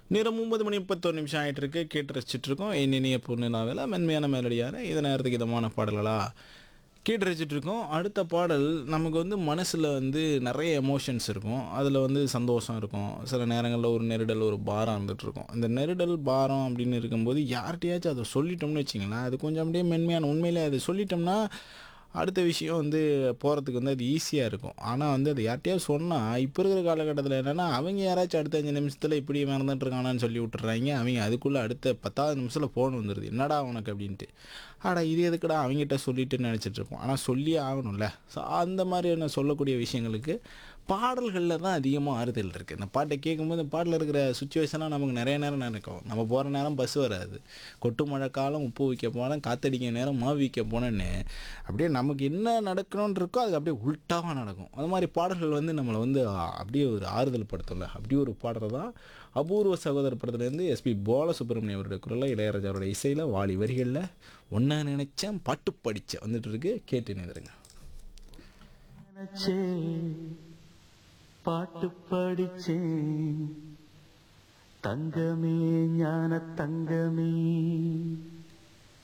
நேரம் ஒன்பது மணி முப்பத்தொரு நிமிஷம் ஆகிட்டு இருக்கு கேட்டு ரசிச்சுட்டு இருக்கோம் என் இனிய பொண்ணு நாவல மென்மையான மேலடியார இது நேரத்துக்கு இதமான பாடல்களா கேட்டு ரசிச்சுட்டு இருக்கோம் அடுத்த பாடல் நமக்கு வந்து மனசில் வந்து நிறைய எமோஷன்ஸ் இருக்கும் அதில் வந்து சந்தோஷம் இருக்கும் சில நேரங்களில் ஒரு நெருடல் ஒரு பாரம் இருந்துட்டு இருக்கும் இந்த நெருடல் பாரம் அப்படின்னு இருக்கும்போது யார்கிட்டயாச்சும் அதை சொல்லிட்டோம்னு வச்சிங்களேன் அது கொஞ்சம் அப்படியே மென்மையான உண்மையிலே அது சொல்லிட்டோம்னா அடுத்த விஷயம் வந்து போகிறதுக்கு வந்து அது ஈஸியாக இருக்கும் ஆனால் வந்து அது யார்கிட்டயாவது சொன்னால் இப்போ இருக்கிற காலகட்டத்தில் என்னென்னா அவங்க யாராச்சும் அடுத்த அஞ்சு நிமிஷத்தில் இப்படி மறந்துட்டு இருக்கானான்னு சொல்லி விட்டுறாங்க அவங்க அதுக்குள்ளே அடுத்த பத்தாவது நிமிஷத்தில் ஃபோன் வந்துடுது என்னடா உனக்கு அப்படின்ட்டு ஆடா இது எதுக்குடா அவங்ககிட்ட சொல்லிட்டுன்னு நினச்சிட்டு இருப்போம் ஆனால் சொல்லியே ஆகணும்ல ஸோ அந்த மாதிரியான சொல்லக்கூடிய விஷயங்களுக்கு பாடல்களில் தான் அதிகமாக ஆறுதல் இருக்குது இந்த பாட்டை கேட்கும்போது இந்த பாட்டில் இருக்கிற சுச்சுவேஷனாக நமக்கு நிறைய நேரம் நடக்கும் நம்ம போகிற நேரம் பஸ் வராது கொட்டு மழை காலம் உப்பு வைக்க போனேன் காத்தடிக்க நேரம் மாவு வைக்க போனேன்னு அப்படியே நமக்கு என்ன நடக்கணும்னு இருக்கோ அது அப்படியே உல்ட்டாவாக நடக்கும் அது மாதிரி பாடல்கள் வந்து நம்மளை வந்து ஆ, அப்படியே ஒரு ஆறுதல் படுத்தல அப்படி ஒரு பாடல் தான் அபூர்வ சகோதர படத்துலேருந்து எஸ்பி பாலசுப்ரமணியம் அவருடைய குரலில் இளையராஜாவோட இசையில் வாலி வரிகளில் ஒன்றா நினைச்சேன் பாட்டு படித்தேன் வந்துட்டு இருக்கு கேட்டு நிறுங்க நினைச்சேன் பாட்டு படிச்சேன் தங்கமே ஞான தங்கமே